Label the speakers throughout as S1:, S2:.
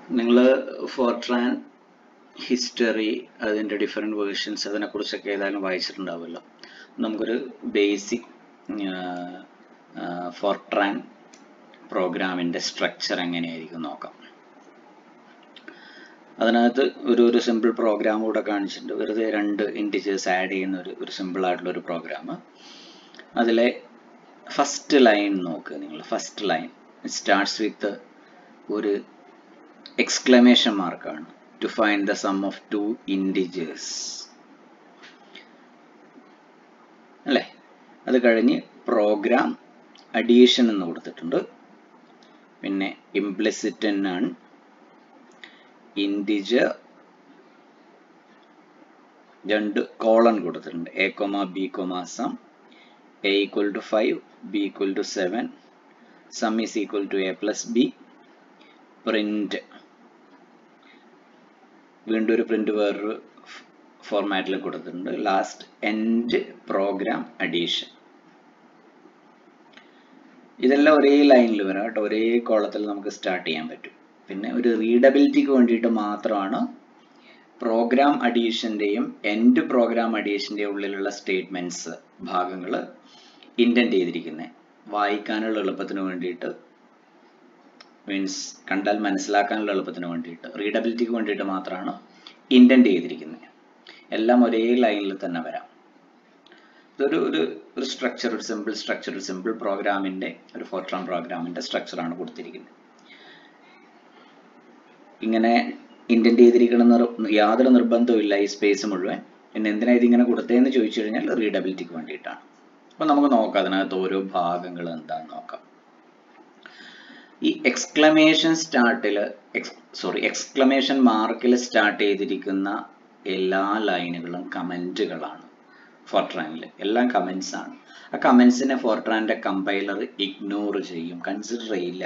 S1: നിങ്ങൾ Fortran history അതിൻ്റെ different versions അതിനെക്കുറിച്ചൊക്കെ ഏതായാലും വായിച്ചിട്ടുണ്ടാവുമല്ലോ നമുക്കൊരു ബേസിക് ഫോർട്രാൻ പ്രോഗ്രാമിൻ്റെ സ്ട്രക്ചർ എങ്ങനെയായിരിക്കും നോക്കാം അതിനകത്ത് ഒരു ഒരു സിമ്പിൾ പ്രോഗ്രാം കൂടെ കാണിച്ചിട്ടുണ്ട് വെറുതെ രണ്ട് ഇൻറ്റിജേഴ്സ് ആഡ് ചെയ്യുന്ന ഒരു ഒരു സിമ്പിൾ ആയിട്ടുള്ള ഒരു പ്രോഗ്രാം അതിലെ ഫസ്റ്റ് ലൈൻ നോക്കുക നിങ്ങൾ ഫസ്റ്റ് ലൈൻ സ്റ്റാർട്ട്സ് വിത്ത് ഒരു എക്സ്ക്ലമേഷൻ മാർക്കാണ് to find the sum of two integers അല്ലേ അത് കഴിഞ്ഞ് പ്രോഗ്രാം അഡീഷൻ എന്ന് കൊടുത്തിട്ടുണ്ട് പിന്നെ ഇംപ്ലിസിറ്റ് നൺ ഇൻഡിജർ രണ്ട് കോളൺ കൊടുത്തിട്ടുണ്ട് a comma B comma sum a equal to five B equal to seven sum is equal to A plus b print വീണ്ടും ഒരു പ്രിന്റ് വേറൊരു ഫോർമാറ്റിൽ കൊടുത്തിട്ടുണ്ട് ലാസ്റ്റ് എൻഡ് പ്രോഗ്രാം അഡീഷൻ ഇതെല്ലാം ഒരേ ലൈനിൽ വരാം കേട്ടോ ഒരേ കോളത്തിൽ നമുക്ക് സ്റ്റാർട്ട് ചെയ്യാൻ പറ്റും പിന്നെ ഒരു റീഡബിലിറ്റിക്ക് വേണ്ടിയിട്ട് മാത്രമാണ് പ്രോഗ്രാം അഡീഷൻ്റെയും എൻഡ് പ്രോഗ്രാം അഡീഷൻ്റെയും ഉള്ളിലുള്ള സ്റ്റേറ്റ്മെൻറ്റ്സ് ഭാഗങ്ങൾ ഇൻറ്റൻറ്റ് ചെയ്തിരിക്കുന്നത് വായിക്കാനുള്ള എളുപ്പത്തിന് വേണ്ടിയിട്ട് മീൻസ് കണ്ടാൽ മനസ്സിലാക്കാനുള്ള എളുപ്പത്തിന് വേണ്ടിയിട്ട് റീഡബിലിറ്റിക്ക് വേണ്ടിയിട്ട് മാത്രമാണ് ഇൻറ്റൻറ്റ് ചെയ്തിരിക്കുന്നത് എല്ലാം ഒരേ ലൈനിൽ തന്നെ വരാം ഇതൊരു ഒരു ഒരു സ്ട്രക്ചർ ഒരു സിമ്പിൾ സ്ട്രക്ചർ ഒരു സിമ്പിൾ പ്രോഗ്രാമിൻ്റെ ഒരു ഫോർട്രാൻ പ്രോഗ്രാമിൻ്റെ സ്ട്രക്ചറാണ് കൊടുത്തിരിക്കുന്നത് ഇങ്ങനെ ഇൻറ്റൻറ്റ് ചെയ്തിരിക്കണം യാതൊരു നിർബന്ധവും ഇല്ല ഈ സ്പേസ് മുഴുവൻ പിന്നെ എന്തിനാ ഇതിങ്ങനെ കൊടുത്തതെന്ന് ചോദിച്ചു കഴിഞ്ഞാൽ റീഡബിലിറ്റിക്ക് വേണ്ടിയിട്ടാണ് അപ്പോൾ നമുക്ക് നോക്കാം അതിനകത്ത് ഓരോ ഭാഗങ്ങൾ എന്താണെന്ന് നോക്കാം ഈ എക്സ്ക്ലമേഷൻ സ്റ്റാർട്ടിൽ സോറി എക്സ്ക്ലമേഷൻ മാർക്കിൽ സ്റ്റാർട്ട് ചെയ്തിരിക്കുന്ന എല്ലാ ലൈനുകളും കമൻറ്റുകളാണ് ഫോർട്രാനിൽ എല്ലാം കമൻസ് ആണ് ആ കമൻസിനെ ഫോർട്രാൻ്റെ കമ്പൈലർ ഇഗ്നോർ ചെയ്യും കൺസിഡർ ചെയ്യില്ല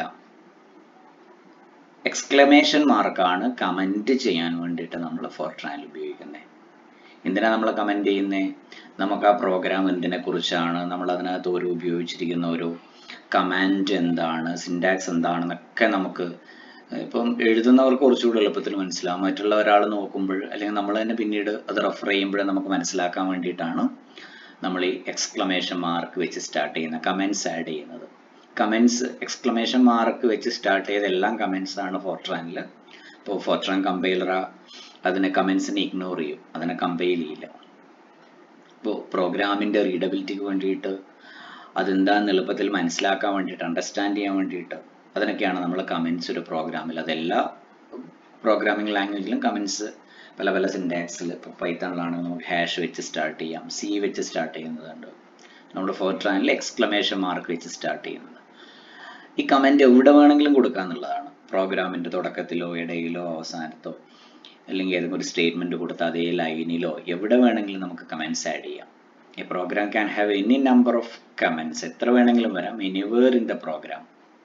S1: എക്സ്ക്ലമേഷൻ മാർക്കാണ് കമൻറ്റ് ചെയ്യാൻ വേണ്ടിയിട്ട് നമ്മൾ ഫോർട്രാനിൽ ഉപയോഗിക്കുന്നത് എന്തിനാ നമ്മൾ കമൻറ്റ് ചെയ്യുന്നത് നമുക്ക് ആ പ്രോഗ്രാം എന്തിനെ കുറിച്ചാണ് നമ്മൾ അതിനകത്ത് ഓരോ ഉപയോഗിച്ചിരിക്കുന്ന ഓരോ കമാൻഡ് എന്താണ് സിൻടാക്സ് എന്താണെന്നൊക്കെ നമുക്ക് ഇപ്പം എഴുതുന്നവർക്ക് കുറച്ചുകൂടി എളുപ്പത്തിൽ മനസ്സിലാവും മറ്റുള്ള ഒരാൾ നോക്കുമ്പോൾ അല്ലെങ്കിൽ നമ്മൾ തന്നെ പിന്നീട് അത് റെഫർ ചെയ്യുമ്പോൾ നമുക്ക് മനസ്സിലാക്കാൻ വേണ്ടിയിട്ടാണ് നമ്മൾ ഈ എക്സ്ക്ലമേഷൻ മാർക്ക് വെച്ച് സ്റ്റാർട്ട് ചെയ്യുന്ന കമൻസ് ആഡ് ചെയ്യുന്നത് കമൻസ് എക്സ്ക്ലമേഷൻ മാർക്ക് വെച്ച് സ്റ്റാർട്ട് ചെയ്ത എല്ലാം കമൻസ് ആണ് ഫോർട്രാനിൽ ഇപ്പോൾ ഫോർട്രാൻ കമ്പൈലറ അതിനെ കമൻസിനെ ഇഗ്നോർ ചെയ്യും അതിനെ കമ്പൈൽ ചെയ്യില്ല ഇപ്പോൾ പ്രോഗ്രാമിൻ്റെ റീഡബിലിറ്റിക്ക് വേണ്ടിയിട്ട് അതെന്താണെന്ന് എളുപ്പത്തിൽ മനസ്സിലാക്കാൻ വേണ്ടിയിട്ട് അണ്ടർസ്റ്റാൻഡ് ചെയ്യാൻ വേണ്ടിയിട്ട് അതിനൊക്കെയാണ് നമ്മൾ കമൻസ് ഒരു പ്രോഗ്രാമിൽ അതെല്ലാ പ്രോഗ്രാമിംഗ് ലാംഗ്വേജിലും കമൻസ് പല പല സിൻടാക്സിൽ ഇപ്പോൾ പൈത്തണിലാണെങ്കിൽ നമുക്ക് ഹാഷ് വെച്ച് സ്റ്റാർട്ട് ചെയ്യാം സി വെച്ച് സ്റ്റാർട്ട് ചെയ്യുന്നതുണ്ട് നമ്മൾ ഫോർട്രാനിൽ എക്സ്ക്ലമേഷൻ മാർക്ക് വെച്ച് സ്റ്റാർട്ട് ചെയ്യുന്നത് ഈ കമൻറ്റ് എവിടെ വേണമെങ്കിലും കൊടുക്കുക എന്നുള്ളതാണ് പ്രോഗ്രാമിൻ്റെ തുടക്കത്തിലോ ഇടയിലോ അവസാനത്തോ അല്ലെങ്കിൽ ഏതെങ്കിലും ഒരു സ്റ്റേറ്റ്മെൻറ്റ് കൊടുത്ത അതേ ലൈനിലോ എവിടെ വേണമെങ്കിലും നമുക്ക് കമൻസ് ആഡ് ചെയ്യാം a program can have any number of comments എത്ര വേണമെങ്കിലും വരാം എനിവേർ ഇൻ ദ പ്രോഗ്രാം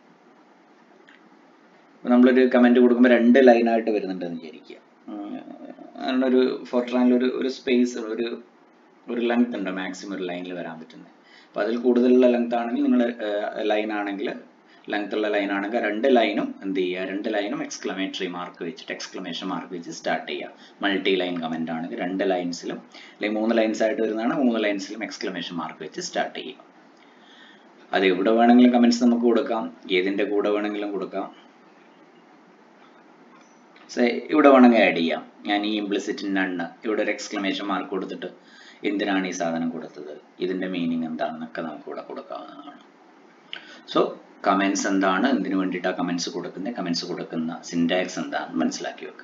S1: നമ്മളൊരു കമൻറ്റ് കൊടുക്കുമ്പോൾ രണ്ട് ലൈനായിട്ട് വരുന്നുണ്ടെന്ന് വിചാരിക്കുക അങ്ങനെ ഒരു ഫോർട്രാനിൽ ഒരു ഒരു സ്പേസ് ഒരു ഒരു ലെങ്ത് ഉണ്ട് മാക്സിമം ഒരു ലൈനിൽ വരാൻ പറ്റുന്നത് അപ്പോൾ അതിൽ കൂടുതലുള്ള ലെങ്ത് ആണെങ്കിൽ നിങ്ങൾ ലൈൻ ആണെങ്കിൽ ലെങ്ത് ഉള്ള ലൈൻ ആണെങ്കിൽ രണ്ട് ലൈനും എന്ത് ചെയ്യുക രണ്ട് ലൈനും എക്സ്ക്ലമേറ്ററി മാർക്ക് വെച്ചിട്ട് എക്സ്ക്ലമേഷൻ മാർക്ക് വെച്ച് സ്റ്റാർട്ട് ചെയ്യുക മൾട്ടി ലൈൻ കമൻ്റ് ആണെങ്കിൽ രണ്ട് ലൈൻസിലും അല്ലെങ്കിൽ മൂന്ന് ലൈൻസ് ആയിട്ട് വരുന്നതാണ് മൂന്ന് ലൈൻസിലും എക്സ്ക്ലമേഷൻ മാർക്ക് വെച്ച് സ്റ്റാർട്ട് ചെയ്യുക അത് എവിടെ വേണമെങ്കിലും കമൻസ് നമുക്ക് കൊടുക്കാം ഏതിൻ്റെ കൂടെ വേണമെങ്കിലും കൊടുക്കാം ഇവിടെ വേണമെങ്കിൽ ആഡ് ചെയ്യാം ഞാൻ ഈ ഇംപ്ലിസിറ്റ് നണ്ണ് ഇവിടെ ഒരു എക്സ്ക്ലമേഷൻ മാർക്ക് കൊടുത്തിട്ട് എന്തിനാണ് ഈ സാധനം കൊടുത്തത് ഇതിൻ്റെ മീനിങ് എന്താണെന്നൊക്കെ നമുക്ക് ഇവിടെ കൊടുക്കാവുന്നതാണ് സോ കമൻസ് എന്താണ് എന്തിനു വേണ്ടിയിട്ടാണ് കമൻസ് കൊടുക്കുന്നത് കമൻസ് കൊടുക്കുന്ന സിൻടാക്സ് എന്താണെന്ന് മനസ്സിലാക്കി വെക്കുക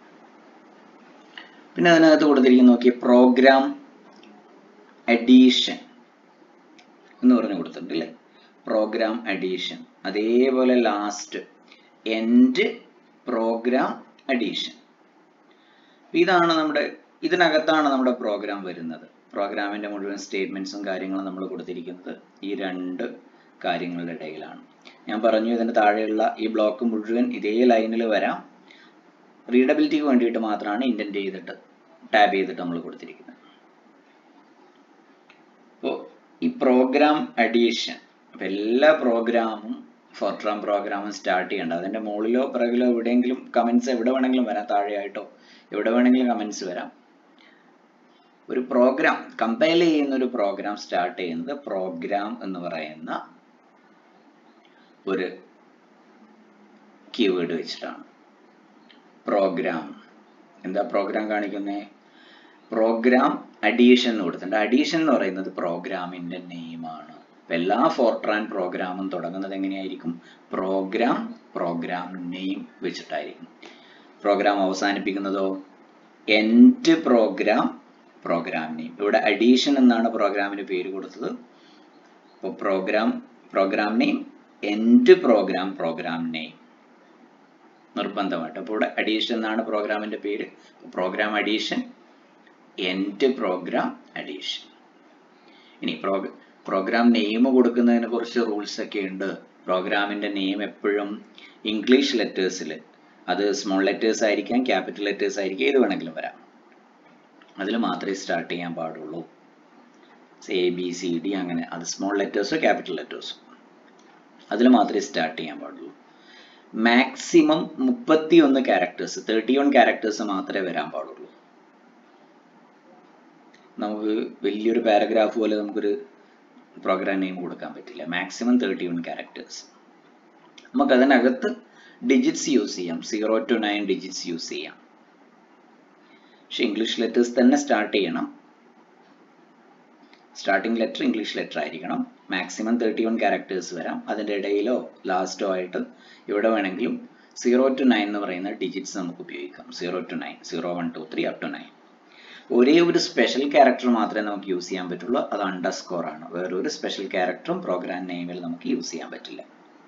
S1: പിന്നെ അതിനകത്ത് കൊടുത്തിരിക്കുന്ന നോക്കി പ്രോഗ്രാം അഡീഷൻ എന്ന് പറഞ്ഞ് കൊടുത്തിട്ടുണ്ട് അല്ലേ പ്രോഗ്രാം അഡീഷൻ അതേപോലെ ലാസ്റ്റ് എൻഡ് പ്രോഗ്രാം അഡീഷൻ ഇതാണ് നമ്മുടെ ഇതിനകത്താണ് നമ്മുടെ പ്രോഗ്രാം വരുന്നത് പ്രോഗ്രാമിൻ്റെ മുഴുവൻ സ്റ്റേറ്റ്മെൻറ്റ്സും കാര്യങ്ങളും നമ്മൾ കൊടുത്തിരിക്കുന്നത് ഈ രണ്ട് കാര്യങ്ങളുടെ ഇടയിലാണ് ഞാൻ പറഞ്ഞു ഇതിന് താഴെയുള്ള ഈ ബ്ലോക്ക് മുഴുവൻ ഇതേ ലൈനിൽ വരാം റീഡബിലിറ്റിക്ക് വേണ്ടിയിട്ട് മാത്രമാണ് ഇൻറ്റൻറ്റ് ചെയ്തിട്ട് ടാബ് ചെയ്തിട്ട് നമ്മൾ കൊടുത്തിരിക്കുന്നത് അപ്പോൾ ഈ പ്രോഗ്രാം അഡീഷൻ അപ്പം എല്ലാ പ്രോഗ്രാമും ഫോർട്രാൻ പ്രോഗ്രാം സ്റ്റാർട്ട് ചെയ്യേണ്ടത് അതിൻ്റെ മുകളിലോ പിറകിലോ എവിടെയെങ്കിലും കമൻസ് എവിടെ വേണമെങ്കിലും വരാം താഴെയായിട്ടോ എവിടെ വേണമെങ്കിലും കമൻസ് വരാം ഒരു പ്രോഗ്രാം കമ്പൈൽ ചെയ്യുന്ന ഒരു പ്രോഗ്രാം സ്റ്റാർട്ട് ചെയ്യുന്നത് പ്രോഗ്രാം എന്ന് പറയുന്ന ഒരു കീവേഡ് വെച്ചിട്ടാണ് പ്രോഗ്രാം എന്താ പ്രോഗ്രാം കാണിക്കുന്നത് പ്രോഗ്രാം അഡീഷൻ എന്ന് കൊടുത്തിട്ടുണ്ട് അഡീഷൻ എന്ന് പറയുന്നത് പ്രോഗ്രാമിന്റെ നെയിമാണ് എല്ലാ ഫോർട്രാൻ പ്രോഗ്രാമും തുടങ്ങുന്നത് എങ്ങനെയായിരിക്കും പ്രോഗ്രാം പ്രോഗ്രാം നെയിം വെച്ചിട്ടായിരിക്കും പ്രോഗ്രാം അവസാനിപ്പിക്കുന്നതോ എൻഡ് പ്രോഗ്രാം പ്രോഗ്രാം നെയിം ഇവിടെ അഡീഷൻ എന്നാണ് പ്രോഗ്രാമിന് പേര് കൊടുത്തത് അപ്പോൾ program program name end program program name നിർബന്ധമായിട്ട് അപ്പോൾ ഇവിടെ അഡീഷൻ എന്നാണ് പ്രോഗ്രാമിന്റെ പേര് program addition end program addition ഇനി പ്രോഗ്ര പ്രോഗ്രാം നെയിം കൊടുക്കുന്നതിന് കുറച്ച് റൂൾസ് ഒക്കെ ഉണ്ട് പ്രോഗ്രാമിന്റെ നെയിം എപ്പോഴും ഇംഗ്ലീഷ് ലെറ്റേഴ്സിൽ അത് സ്മോൾ ലെറ്റേഴ്സ് ആയിരിക്കാം ക്യാപിറ്റൽ ലെറ്റേഴ്സ് ആയിരിക്കാം ഏത് വേണമെങ്കിലും വരാം അതിൽ മാത്രമേ സ്റ്റാർട്ട് ചെയ്യാൻ പാടുള്ളൂ എ ബി സി ഡി അങ്ങനെ അത് സ്മോൾ ലെറ്റേഴ്സോ ക്യാപിറ്റൽ ലെറ്റേഴ്സോ അതിൽ മാത്രമേ സ്റ്റാർട്ട് ചെയ്യാൻ പാടുള്ളൂ മാക്സിമം മുപ്പത്തി ഒന്ന് ക്യാരക്ടേഴ്സ് തേർട്ടി വൺ ക്യാരക്ടേഴ്സ് മാത്രമേ വരാൻ പാടുള്ളൂ നമുക്ക് വലിയൊരു പാരഗ്രാഫ് പോലെ നമുക്കൊരു പ്രോഗ്രാം നെയിം കൊടുക്കാൻ പറ്റില്ല മാക്സിമം തേർട്ടി വൺ ക്യാരക്ടേഴ്സ് നമുക്ക് അതിനകത്ത് ഡിജിറ്റ്സ് യൂസ് ചെയ്യാം zero to nine digits use ചെയ്യാം പക്ഷെ ഇംഗ്ലീഷ് ലെറ്റേഴ്സ് തന്നെ സ്റ്റാർട്ട് ചെയ്യണം സ്റ്റാർട്ടിംഗ് ലെറ്റർ ഇംഗ്ലീഷ് ലെറ്റർ ആയിരിക്കണം മാക്സിമം തേർട്ടി വൺ ക്യാരക്ടേഴ്സ് വരാം അതിൻ്റെ ഇടയിലോ ലാസ്റ്റോ ആയിട്ട് ഇവിടെ വേണമെങ്കിലും സീറോ ടു നയൻ എന്ന് പറയുന്ന ഡിജിറ്റ്സ് നമുക്ക് ഉപയോഗിക്കാം zero to nine zero one two three up to nine ഒരേ ഒരു സ്പെഷ്യൽ ക്യാരക്ടർ മാത്രമേ നമുക്ക് യൂസ് ചെയ്യാൻ പറ്റുള്ളൂ അത് അണ്ടർസ്കോർ ആണ് വേറെ ഒരു സ്പെഷ്യൽ ക്യാരക്ടറും പ്രോഗ്രാം നെയിമിൽ നമുക്ക് യൂസ് ചെയ്യാൻ പറ്റില്ല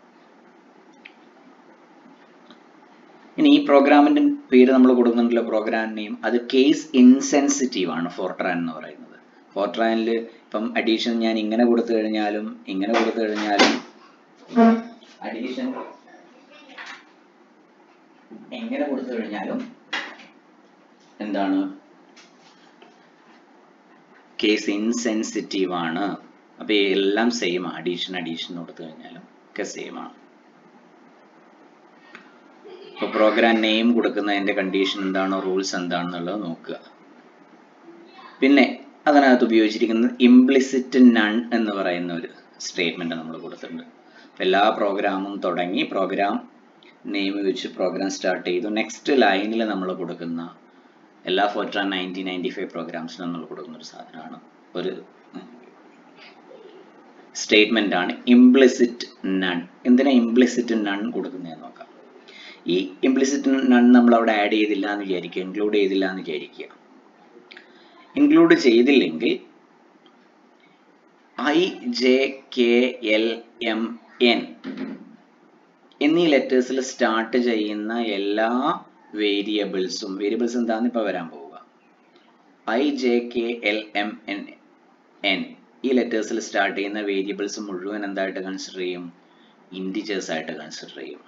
S1: ഇനി ഈ പ്രോഗ്രാമിന്റെ പേര് നമ്മൾ കൊടുക്കുന്നുണ്ടല്ലോ പ്രോഗ്രാം നെയിം അത് കേസ് ഇൻസെൻസിറ്റീവ് ആണ് ഫോർട്രാൻ എന്ന് പറയുന്നത് ഫോർട്രാനിൽ ഇപ്പം അഡീഷൻ ഞാൻ ഇങ്ങനെ കൊടുത്തു കഴിഞ്ഞാലും ഇങ്ങനെ കൊടുത്തു കഴിഞ്ഞാലും അഡീഷൻ എങ്ങനെ കൊടുത്തു കഴിഞ്ഞാലും എന്താണ് കേസ് ഇൻസെൻസിറ്റീവ് ആണ് അപ്പൊ എല്ലാം സെയിം അഡീഷൻ അഡീഷൻ കൊടുത്തു കഴിഞ്ഞാലും ഒക്കെ സെയിം ആണ് ഇപ്പൊ പ്രോഗ്രാം നെയിം കൊടുക്കുന്നതിന്റെ കണ്ടീഷൻ എന്താണോ റൂൾസ് എന്താണെന്നുള്ളത് നോക്കുക പിന്നെ അതിനകത്ത് ഉപയോഗിച്ചിരിക്കുന്നത് ഇംപ്ലിസിറ്റ് നൺ എന്ന് പറയുന്ന ഒരു സ്റ്റേറ്റ്മെന്റ് നമ്മൾ കൊടുത്തിട്ടുണ്ട് എല്ലാ പ്രോഗ്രാമും തുടങ്ങി പ്രോഗ്രാം നെയിം വെച്ച് പ്രോഗ്രാം സ്റ്റാർട്ട് ചെയ്തു നെക്സ്റ്റ് ലൈനിൽ നമ്മൾ കൊടുക്കുന്ന എല്ലാ ഫോർട്രാൻ നയൻറ്റീൻ നയൻറ്റി ഫൈവ് പ്രോഗ്രാംസിനും നമ്മൾ കൊടുക്കുന്ന ഒരു സാധനമാണ് ഒരു സ്റ്റേറ്റ്മെന്റ് ആണ് ഇംപ്ലിസിറ്റ് നൺ എന്തിനാ ഇംപ്ലിസിറ്റ് നൺ കൊടുക്കുന്നതെന്ന് നോക്കാം ഈ ഇംപ്ലിസിറ്റ് നൺ നമ്മൾ അവിടെ ആഡ് ചെയ്തില്ല എന്ന് വിചാരിക്കുക ഇൻക്ലൂഡ് ചെയ്തില്ല എന്ന് വിചാരിക്കുക ഇൻക്ലൂഡ് ചെയ്തില്ലെങ്കിൽ I J K L M N എന്നീ ലെറ്റേഴ്സിൽ സ്റ്റാർട്ട് ചെയ്യുന്ന എല്ലാ വേരിയബിൾസും വേരിയബിൾസ് എന്താണെന്ന് ഇപ്പോൾ വരാൻ പോവുക I J K L M N N ഈ ലെറ്റേഴ്സിൽ സ്റ്റാർട്ട് ചെയ്യുന്ന വേരിയബിൾസ് മുഴുവൻ എന്തായിട്ട് കൺസിഡർ ചെയ്യും ഇൻഡിജേഴ്സ് ആയിട്ട് കൺസിഡർ ചെയ്യും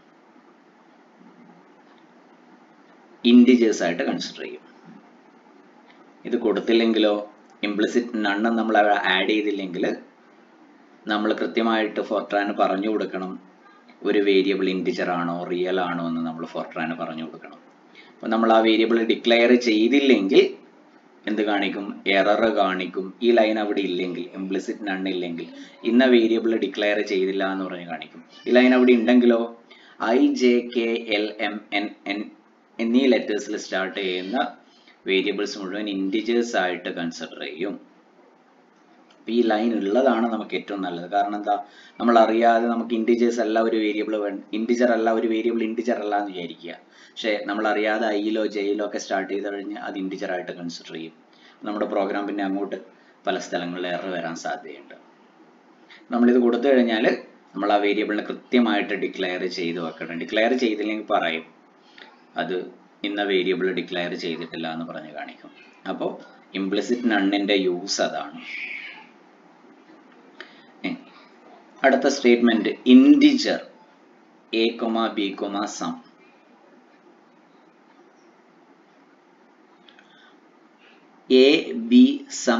S1: ഇൻഡിജേഴ്സ് ആയിട്ട് കൺസിഡർ ചെയ്യും ഇത് കൊടുത്തില്ലെങ്കിലോ ഇംപ്ലിസിറ്റ് നണ്ണ് നമ്മൾ ആഡ് ചെയ്തില്ലെങ്കിൽ നമ്മൾ കൃത്യമായിട്ട് ഫോർട്രാന് പറഞ്ഞു കൊടുക്കണം ഒരു വേരിയബിൾ ഇൻറ്റിജർ ആണോ റിയൽ ആണോ എന്ന് നമ്മൾ ഫോർട്രാന് പറഞ്ഞു കൊടുക്കണം അപ്പോൾ നമ്മൾ ആ വേരിയബിൾ ഡിക്ലെയർ ചെയ്തില്ലെങ്കിൽ എന്ത് കാണിക്കും എറർ കാണിക്കും ഈ ലൈൻ അവിടെ ഇല്ലെങ്കിൽ ഇംപ്ലിസിറ്റ് നൺ ഇല്ലെങ്കിൽ ഇന്ന വേരിയബിൾ ഡിക്ലെയർ ചെയ്തില്ല എന്ന് പറഞ്ഞ് കാണിക്കും ഈ ലൈൻ അവിടെ ഉണ്ടെങ്കിലോ I J K L M N N എന്നീ ലെറ്റേഴ്സിൽ സ്റ്റാർട്ട് ചെയ്യുന്ന വേരിയബിൾസ് മുഴുവൻ ഇൻറ്റിജേഴ്സ് ആയിട്ട് കൺസിഡർ ചെയ്യും ഈ ലൈൻ ഉള്ളതാണ് നമുക്ക് ഏറ്റവും നല്ലത് കാരണം എന്താ നമ്മൾ അറിയാതെ നമുക്ക് ഇൻറ്റിജേഴ്സ് അല്ല ഒരു വേരിയബിൾ ഇൻറ്റിജർ അല്ല ഒരു വേരിയബിൾ ഇൻറ്റിജർ അല്ല എന്ന് വിചാരിക്കുക പക്ഷേ നമ്മൾ അറിയാതെ ഐയിലോ ജെയിലോ ഒക്കെ സ്റ്റാർട്ട് ചെയ്ത് കഴിഞ്ഞ് അത് ഇൻറ്റിജർ ആയിട്ട് കൺസിഡർ ചെയ്യും നമ്മുടെ പ്രോഗ്രാം പിന്നെ അങ്ങോട്ട് പല സ്ഥലങ്ങളിൽ എറർ വരാൻ സാധ്യതയുണ്ട് നമ്മളിത് കൊടുത്തു കഴിഞ്ഞാൽ നമ്മൾ ആ വേരിയബിളിനെ കൃത്യമായിട്ട് ഡിക്ലെയർ ചെയ്ത് വെക്കണം ഡിക്ലെയർ ചെയ്തില്ലെങ്കിൽ പറയും അത് ഇന്ന വേരിയബിൾ ഡിക്ലെയർ ചെയ്തിട്ടില്ല എന്ന് പറഞ്ഞ് കാണിക്കും അപ്പോൾ ഇംപ്ലിസിറ്റ് നണ്ണിന്റെ യൂസ് അതാണ് അടുത്ത statement integer A comma B comma sum A B sum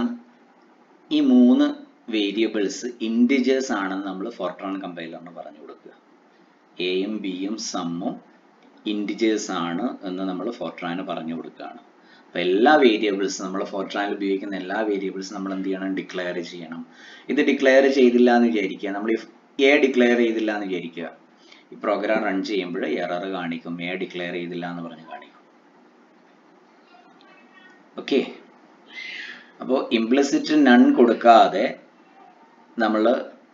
S1: ഈ മൂന്ന് വേരിയബിൾസ് ഇൻഡിജേഴ്സ് ആണെന്ന് നമ്മൾ ഫോർട്രോൺ കമ്പൈലറിന് പറഞ്ഞു കൊടുക്കുക എയും ബിയും സമ്മും ഇൻഡിജേഴ്സ് ആണ് എന്ന് നമ്മൾ ഫോർട്രാന് പറഞ്ഞു കൊടുക്കുകയാണ് അപ്പോൾ എല്ലാ വേരിയബിൾസ് നമ്മൾ ഫോർട്രാനിൽ ഉപയോഗിക്കുന്ന എല്ലാ വേരിയബിൾസ് നമ്മൾ എന്ത് ചെയ്യണം ഡിക്ലെയർ ചെയ്യണം ഇത് ഡിക്ലെയർ ചെയ്തില്ല എന്ന് വിചാരിക്കുക നമ്മൾ എ ഡിക്ലെയർ ചെയ്തില്ല എന്ന് വിചാരിക്കുക ഈ പ്രോഗ്രാം റൺ ചെയ്യുമ്പോൾ എറർ കാണിക്കും എ ഡിക്ലെയർ ചെയ്തില്ല എന്ന് പറഞ്ഞ് കാണിക്കും ഓക്കെ അപ്പോൾ ഇംപ്ലിസിറ്റ് നൺ കൊടുക്കാതെ നമ്മൾ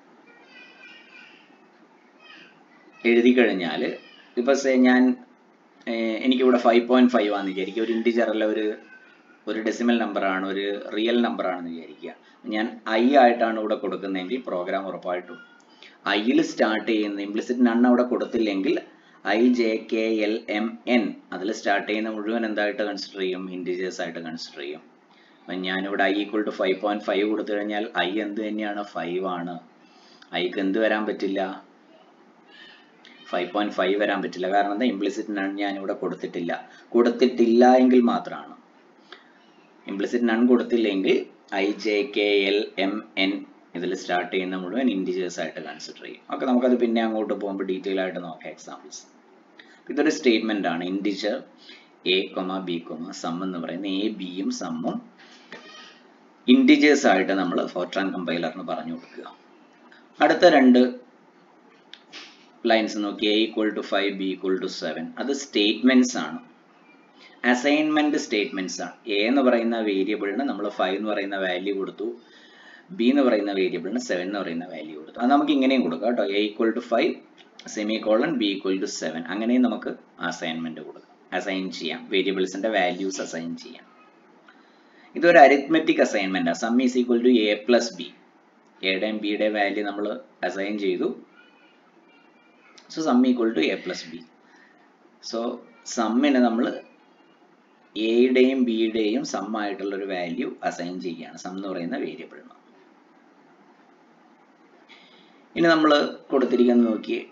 S1: എഴുതി കഴിഞ്ഞാൽ ഇപ്പൊ സേ ഞാൻ എനിക്കിവിടെ ഫൈവ് പോയിന്റ് ഫൈവ് ആണെന്ന് വിചാരിക്കുക ഒരു ഇൻറ്റിജർ അല്ല ഒരു ഒരു ഡെസിമൽ നമ്പറാണ് ഒരു റിയൽ നമ്പർ ആണെന്ന് വിചാരിക്കുക ഞാൻ ഐ ആയിട്ടാണ് ഇവിടെ കൊടുക്കുന്നതെങ്കിൽ പ്രോഗ്രാം ഉറപ്പായിട്ടും ഐയിൽ സ്റ്റാർട്ട് ചെയ്യുന്ന ഇംപ്ലിസിറ്റ് നൺ അവിടെ കൊടുത്തില്ലെങ്കിൽ I J K L M N അതിൽ സ്റ്റാർട്ട് ചെയ്യുന്ന മുഴുവൻ എന്തായിട്ട് കൺസിഡർ ചെയ്യും ഇൻറ്റിജേഴ്സ് ആയിട്ട് കൺസിഡർ ചെയ്യും അപ്പം ഞാനിവിടെ I equal to five point five കൊടുത്തു കഴിഞ്ഞാൽ ഐ എന്ത് തന്നെയാണ് ഫൈവ് ആണ് ഐക്ക് എന്ത് വരാൻ പറ്റില്ല ഫൈവ് പോയിന്റ് ഫൈവ് വരാൻ പറ്റില്ല കാരണം എന്താ ഇംപ്ലിസിറ്റ് നൺ ഞാൻ ഇവിടെ കൊടുത്തിട്ടില്ല കൊടുത്തിട്ടില്ല എങ്കിൽ മാത്രമാണ് ഇംപ്ലിസിറ്റ് നൺ കൊടുത്തില്ലെങ്കിൽ I J K L M N ഇതിൽ സ്റ്റാർട്ട് ചെയ്യുന്ന മുഴുവൻ ഇൻഡിജേഴ്സ് ആയിട്ട് കൺസിഡർ ചെയ്യും ഒക്കെ നമുക്കത് പിന്നെ അങ്ങോട്ട് പോകുമ്പോൾ ഡീറ്റെയിൽ ആയിട്ട് നോക്കാം എക്സാമ്പിൾസ് ഇതൊരു സ്റ്റേറ്റ്മെന്റ് ആണ് integer A comma B comma sum എന്ന് പറയുന്ന എ ബിയും സമ്മും ഇൻഡിജേഴ്സ് ആയിട്ട് നമ്മൾ ഫോർട്രാൻ കമ്പൈലറിന് പറഞ്ഞു കൊടുക്കുക അടുത്ത രണ്ട് ലൈൻസ് നോക്കി A equal to five B equal to seven അത് സ്റ്റേറ്റ്മെന്റ്സ് ആണ് അസൈൻമെന്റ് സ്റ്റേറ്റ്മെന്റ്സ് ആണ് എ എന്ന് പറയുന്ന വേരിയബിളിന് നമ്മൾ ഫൈവ് എന്ന് പറയുന്ന വാല്യൂ കൊടുത്തു ബി എന്ന് പറയുന്ന വേരിയബിളിന് സെവൻ എന്ന് പറയുന്ന വാല്യൂ കൊടുത്തു അത് നമുക്ക് ഇങ്ങനെയും കൊടുക്കാം കേട്ടോ A equal to five semicolon B equal to seven അങ്ങനെയും നമുക്ക് അസൈൻമെന്റ് കൊടുക്കാം അസൈൻ ചെയ്യാം വേരിയബിൾസിന്റെ വാല്യൂസ് അസൈൻ ചെയ്യാം ഇതൊരു arithmetic assignment sum is equal to A plus B എയുടെയും ബിയുടെയും വാല്യൂ നമ്മൾ അസൈൻ ചെയ്തു so sum equal to A plus B so സമ്മിന് നമ്മൾ എയുടെയും ബിയുടെയും സം ആയിട്ടുള്ള ഒരു വാല്യൂ അസൈൻ ചെയ്യുകയാണ് സം എന്ന് പറയുന്ന വേരിയബിളിന് ഇനി നമ്മൾ കൊടുത്തിരിക്കുന്നത് നോക്കിയേ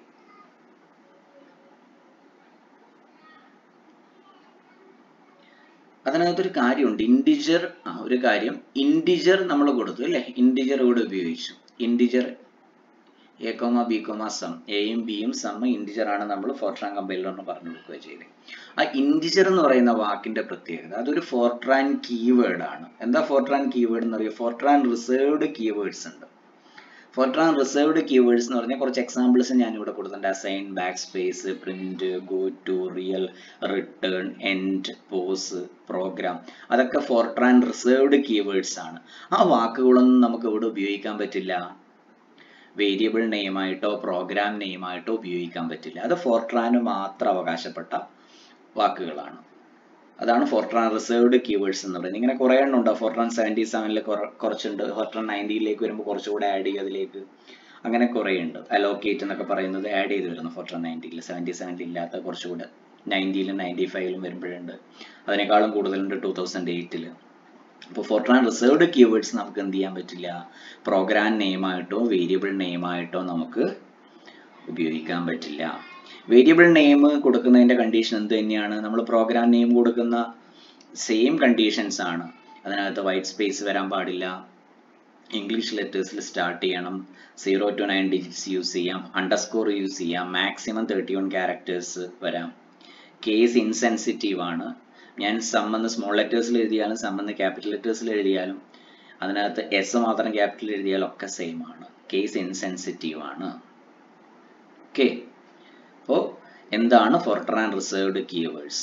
S1: അതിനകത്തൊരു കാര്യമുണ്ട് ഇൻഡിജർ ആ ഒരു കാര്യം ഇൻഡിജർ നമ്മൾ കൊടുത്തു അല്ലേ ഇൻഡിജർ ഇവിടെ ഉപയോഗിച്ചു integer A comma B comma sum എയും ബിയും സം ഇൻഡിജർ ആണ് നമ്മൾ ഫോർട്രാൻ കമ്പൈലറിന് പറഞ്ഞു കൊടുക്കുക ചെയ്തത് ആ ഇൻഡിജർ എന്ന് പറയുന്ന വാക്കിന്റെ പ്രത്യേകത അതൊരു ഫോർട്രാൻ കീവേഡ് ആണ് എന്താ ഫോർട്രാൻ കീവേഡ് എന്ന് പറയുക ഫോർട്രാൻ റിസർവ്ഡ് കീവേഡ്സ് ഉണ്ട് ഫോർട്രാൻ റിസർവ്ഡ് കീവേഡ്സ് എന്ന് പറഞ്ഞാൽ കുറച്ച് എക്സാമ്പിൾസ് ഞാൻ ഇവിടെ കൊടുത്തിട്ടുണ്ട് assign back space print go to real return end pause program അതൊക്കെ ഫോർട്രാൻ റിസർവ്ഡ് കീവേഡ്സ് ആണ് ആ വാക്കുകളൊന്നും നമുക്ക് ഇവിടെ ഉപയോഗിക്കാൻ പറ്റില്ല വേരിയബിൾ നെയിമായിട്ടോ പ്രോഗ്രാം നെയിമായിട്ടോ ഉപയോഗിക്കാൻ പറ്റില്ല അത് ഫോർട്രാന് മാത്രം അവകാശപ്പെട്ട വാക്കുകളാണ് അതാണ് ഫോർട്രാൻ റിസർവ്ഡ് കീവേഡ്സ് എന്ന് പറയുന്നത് ഇങ്ങനെ കുറേ എണ്ണം ഉണ്ട് ഫോർട്രാൻ സെവൻറ്റി സെവനിൽ കുറച്ചുണ്ട് ഫോർട്രാൻ നയൻറ്റിയിലേക്ക് വരുമ്പോൾ കുറച്ചുകൂടെ ആഡ് ചെയ്യുക അതിലേക്ക് അങ്ങനെ കുറേ ഉണ്ട് അലോക്കേറ്റ് എന്നൊക്കെ പറയുന്നത് ആഡ് ചെയ്ത് വരുന്നു ഫോർട്രാൻ നയൻറ്റിയിൽ സെവൻറ്റി സെവനിൽ ഇല്ലാത്ത കുറച്ചുകൂടെ നയൻറ്റിയിലും നയൻറ്റി ഫൈവിലും വരുമ്പോഴുണ്ട് അതിനേക്കാളും കൂടുതലുണ്ട് ടൂ തൗസൻഡ് എയ്റ്റിൽ അപ്പോൾ ഫോർട്രാൻ റിസർവ്ഡ് കീവേഡ്സ് നമുക്ക് എന്ത് ചെയ്യാൻ പറ്റില്ല പ്രോഗ്രാം നെയിമായിട്ടോ വേരിയബിൾ നെയിമായിട്ടോ നമുക്ക് ഉപയോഗിക്കാൻ പറ്റില്ല വേരിയബിൾ നെയിം കൊടുക്കുന്നതിന്റെ കണ്ടീഷൻ എന്ത് തന്നെയാണ് നമ്മൾ പ്രോഗ്രാം നെയിം കൊടുക്കുന്ന സെയിം കണ്ടീഷൻസ് ആണ് അതിനകത്ത് വൈറ്റ് സ്പേസ് വരാൻ പാടില്ല ഇംഗ്ലീഷ് ലെറ്റേഴ്സിൽ സ്റ്റാർട്ട് ചെയ്യണം zero to nine digits use ചെയ്യാം അണ്ടർസ്കോർ യൂസ് ചെയ്യാം മാക്സിമം തേർട്ടി വൺ ക്യാരക്ടേഴ്സ് വരാം കേസ് ഇൻസെൻസിറ്റീവ് ആണ് ഞാൻ സം എന്ന് സ്മോൾ ലെറ്റേഴ്സിൽ എഴുതിയാലും സം എന്ന് ക്യാപിറ്റൽ ലെറ്റേഴ്സിൽ എഴുതിയാലും അതിനകത്ത് എസ് മാത്രം ക്യാപിറ്റൽ എഴുതിയാലും ഒക്കെ സെയിം ആണ് കേസ് ഇൻസെൻസിറ്റീവ് ആണ് ഓക്കെ അപ്പോൾ എന്താണ് ഫോർട്രാൻ റിസർവ്ഡ് കീവേഡ്സ്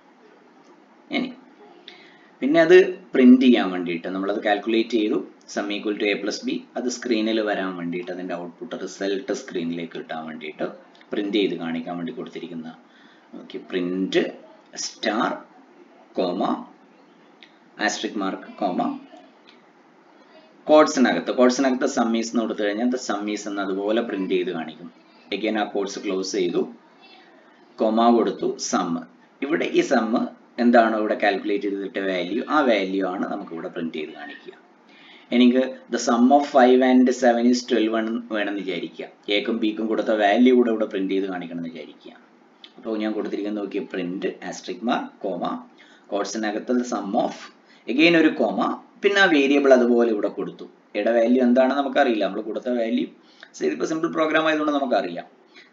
S1: ഇനി പിന്നെ അത് പ്രിന്റ് ചെയ്യാൻ വേണ്ടിയിട്ട് നമ്മളത് കാൽക്കുലേറ്റ് ചെയ്തു sum equal to A plus B അത് സ്ക്രീനിൽ വരാൻ വേണ്ടിയിട്ട് അതിൻ്റെ ഔട്ട്പുട്ട് റിസൾട്ട് സ്ക്രീനിലേക്ക് കിട്ടാൻ വേണ്ടിയിട്ട് പ്രിന്റ് ചെയ്ത് കാണിക്കാൻ വേണ്ടി കൊടുത്തിരിക്കുന്ന okay print star comma asterisk mark comma കോഡ്സിനകത്ത് കോഡ്സിനകത്ത് സമ്മീസ് എന്ന് കൊടുത്തു കഴിഞ്ഞാൽ സമ്മീസ് എന്ന് അതുപോലെ പ്രിന്റ് ചെയ്ത് കാണിക്കും എഗൈൻ ആ കോഡ്സ് ക്ലോസ് ചെയ്തു കൊമ കൊടുത്തു സം ഇവിടെ ഈ സം എന്താണോ ഇവിടെ കാൽക്കുലേറ്റ് ചെയ്തിട്ട് വാല്യൂ ആ വാല്യൂ ആണ് നമുക്ക് ഇവിടെ പ്രിന്റ് ചെയ്ത് കാണിക്കുക എനിക്ക് the sum of five and seven is twelve വേണമെന്ന് വിചാരിക്കുക എക്കും ബിക്കും കൊടുത്ത വാല്യൂ കൂടെ ഇവിടെ പ്രിന്റ് ചെയ്ത് കാണിക്കണം എന്ന് വിചാരിക്കുക അപ്പോൾ ഞാൻ കൊടുത്തിരിക്കുന്നത് നോക്കിയ പ്രിന്റ് ആസ്ട്രിക് മാർക്ക് കോമ കോഡ്സിനകത്ത് സം ഓഫ് എഗെയിൻ ഒരു കോമ പിന്നെ ആ വേരിയബിൾ അതുപോലെ ഇവിടെ കൊടുത്തു എയുടെ വാല്യൂ എന്താണെന്ന് നമുക്കറിയില്ല നമ്മൾ കൊടുത്ത വാല്യൂ ഇതിപ്പോൾ സിമ്പിൾ പ്രോഗ്രാം ആയതുകൊണ്ട് നമുക്കറിയാം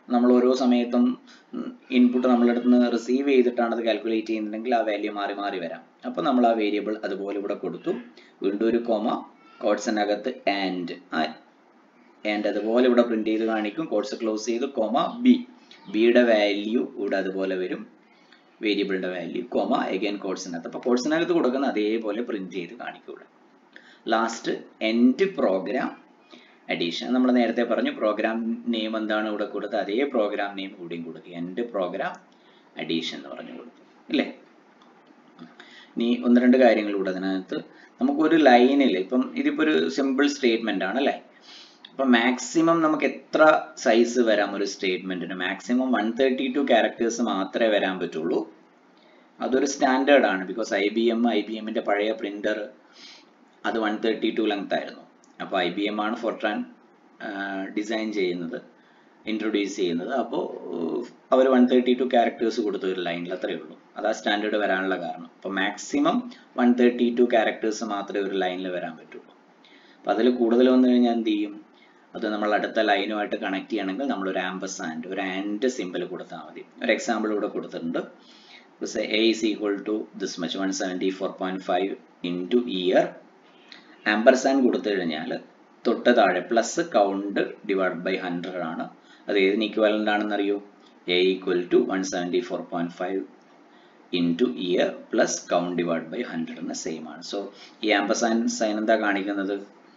S1: നമ്മൾ ഓരോ സമയത്തും ഇൻപുട്ട് നമ്മളടുത്ത് നിന്ന് റിസീവ് ചെയ്തിട്ടാണ് അത് കാൽക്കുലേറ്റ് ചെയ്യുന്നുണ്ടെങ്കിൽ ആ വാല്യൂ മാറി മാറി വരാം അപ്പോൾ നമ്മൾ ആ വേരിയബിൾ അതുപോലെ ഇവിടെ കൊടുത്തു വീണ്ടും ഒരു കോമ കോഡ്സിനകത്ത് ആൻഡ് ആൻഡ് അതുപോലെ ഇവിടെ പ്രിന്റ് ചെയ്ത് കാണിക്കും കോഡ്സ് ക്ലോസ് ചെയ്ത് കോമ ബി ബിയുടെ വാല്യൂ ഇവിടെ അതുപോലെ വരും വേരിയബിളിന്റെ വാല്യൂ കോമ എഗൈൻ കോഡ്സിനകത്ത് അപ്പോൾ കോഡ്സിനകത്ത് കൊടുക്കുന്ന അതേപോലെ പ്രിന്റ് ചെയ്ത് കാണിക്കും ഇവിടെ ലാസ്റ്റ് എൻഡ് പ്രോഗ്രാം അഡീഷൻ നമ്മൾ നേരത്തെ പറഞ്ഞു പ്രോഗ്രാം നെയിം എന്താണ് ഇവിടെ കൊടുത്തത് അതേ പ്രോഗ്രാം നെയിം കൂടിയും കൊടുക്കുക എൻഡ് പ്രോഗ്രാം അഡീഷൻ എന്ന് പറഞ്ഞു കൊടുത്തു ഇല്ലേ ഇനി ഒന്ന് രണ്ട് കാര്യങ്ങൾ കൂടെ അതിനകത്ത് നമുക്കൊരു ലൈനിൽ ഇപ്പം ഇതിപ്പോൾ ഒരു സിമ്പിൾ സ്റ്റേറ്റ്മെന്റ് ആണ് അല്ലേ അപ്പം മാക്സിമം നമുക്ക് എത്ര സൈസ് വരാം ഒരു സ്റ്റേറ്റ്മെന്റിന് maximum one thirty two characters മാത്രമേ വരാൻ പറ്റുള്ളൂ അതൊരു സ്റ്റാൻഡേർഡ് ആണ് because I B M I B എമ്മിന്റെ പഴയ പ്രിന്റർ അത് വൺ തേർട്ടി ടു ലെങ്ത് ആയിരുന്നു അപ്പോൾ ഐ ബി എം ആണ് ഫോർട്രാൻ ഡിസൈൻ ചെയ്യുന്നത് ഇൻട്രൊഡ്യൂസ് ചെയ്യുന്നത് അപ്പോൾ അവർ വൺ തേർട്ടി ടു ക്യാരക്ടേഴ്സ് കൊടുത്തു ഒരു ലൈനിൽ അത്രയേ ഉള്ളൂ അതാ സ്റ്റാൻഡേർഡ് വരാനുള്ള കാരണം അപ്പോൾ maximum one thirty two characters മാത്രമേ ഒരു ലൈനിൽ വരാൻ പറ്റുള്ളൂ അപ്പോൾ അതിൽ കൂടുതൽ വന്നു കഴിഞ്ഞാൽ എന്ത് ചെയ്യും അത് നമ്മൾ അടുത്ത ലൈനുമായിട്ട് കണക്ട് ചെയ്യണമെങ്കിൽ നമ്മൾ ഒരു ആംബസ് ആൻഡ് ഒരു ആൻഡ് സിമ്പിൾ കൊടുത്താൽ മതി ഒരു എക്സാമ്പിൾ ഇവിടെ കൊടുത്തിട്ടുണ്ട് A is equal to this much one seventy four point five into year ampersand കൊടുത്തു കഴിഞ്ഞാൽ തൊട്ട് താഴെ plus count divide by hundred ആണ് അത് ഏതിന് ഇക്വലൻ്റ് ആണെന്ന് അറിയോ A equal to one seventy four point five into year plus count divide by ഹൺഡ്രഡിന് സെയിം ആണ് സോ ഈ ആംബസാൻ സൈൻ എന്താ കാണിക്കുന്നത്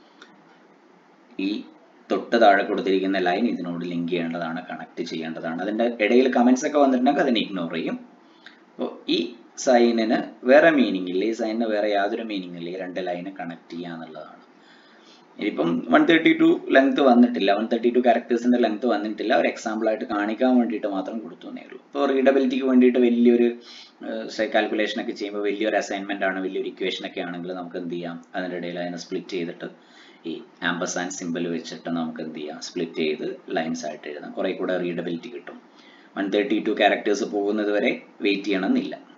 S1: ഈ തൊട്ട് താഴെ കൊടുത്തിരിക്കുന്ന ലൈൻ ഇതിനോട് ലിങ്ക് ചെയ്യേണ്ടതാണ് കണക്ട് ചെയ്യേണ്ടതാണ് അതിൻ്റെ ഇടയിൽ കമൻസ് ഒക്കെ വന്നിട്ടുണ്ടെങ്കിൽ അതിനെ ഇഗ്നോർ ചെയ്യും അപ്പോൾ ഈ സൈനിന് വേറെ മീനിങ് ഇല്ല ഈ സൈനിന് വേറെ യാതൊരു മീനിങ് ഇല്ല ഈ രണ്ട് ലൈന് കണക്ട് ചെയ്യുക എന്നുള്ളതാണ് ഇതിപ്പം വൺ തേർട്ടി ടു ലെങ്ത് വന്നിട്ടില്ല വൺ തേർട്ടി ടു ക്യാരക്ടേഴ്സിന്റെ ലെങ്ത് വന്നിട്ടില്ല ഒരു എക്സാമ്പിൾ ആയിട്ട് കാണിക്കാൻ വേണ്ടിയിട്ട് മാത്രം കൊടുത്തു എന്നേ ഉള്ളൂ ഇപ്പോൾ റീഡബിലിറ്റിക്ക് വേണ്ടിയിട്ട് വലിയൊരു കാൽക്കുലേഷൻ ഒക്കെ ചെയ്യുമ്പോൾ വലിയൊരു അസൈൻമെന്റ് ആണ് വലിയൊരു ഇക്വേഷൻ ഒക്കെ ആണെങ്കിൽ നമുക്ക് എന്ത് ചെയ്യാം അതിൻ്റെ ഇടയിൽ അതിനെ സ്പ്ലിറ്റ് ചെയ്തിട്ട് ഈ ആംബസാൻ സിമ്പിൾ വെച്ചിട്ട് നമുക്ക് എന്ത് ചെയ്യാം സ്പ്ലിറ്റ് ചെയ്ത് ലൈൻസ് ആയിട്ട് എഴുതാം കുറെ കൂടെ റീഡബിലിറ്റി കിട്ടും വൺ തേർട്ടി ടു ക്യാരക്ടേഴ്സ് പോകുന്നത് വരെ വെയിറ്റ് ചെയ്യണമെന്നില്ല